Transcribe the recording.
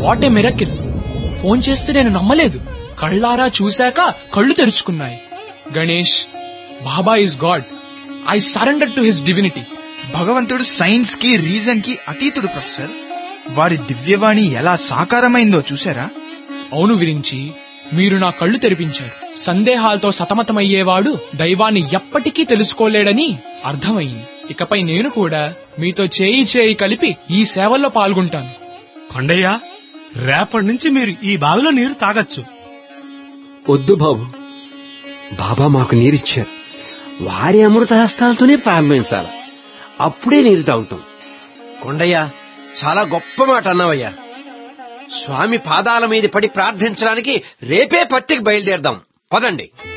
what a miracle phone చేస్తే నేను నమ్మలేదు కళ్ళారా చూశాక కళ్ళు తెరుచుకున్నాయి Ganesh Baba is god I surrender to his divinity భగవంతుడు సైన్స్ కి రీజన్ కి అతీతుడు ప్రొఫెసర్ వారి దివ్యవాణి ఎలా సాకారమైందో చూసారా అవును గురించి మీరు నా కళ్ళు తెరిపించారు సందేహాలతో సతమతమయ్యేవాడు దైవాన్ని ఎప్పటికీ తెలుసుకోలేడని అర్థమయ్యింది ఇకపై నేను కూడా మీతో చేయి చేయి కలిపి ఈ సేవల్లో పాల్గొంటాను కొండయ్య రేపటి నుంచి మీరు ఈ బావిలో నీరు తాగొచ్చు వద్దు బాబు బాబా మాకు నీరిచ్చారు వారి అమృత హస్తాలతోనే ప్రారంభించాలి అప్పుడే నీరు తాగుతాం కొండయ్య చాలా గొప్ప మాట అన్నావయ్యా స్వామి పాదాల మీద పడి ప్రార్థించడానికి రేపే పత్తికి బయలుదేరదాం పదండి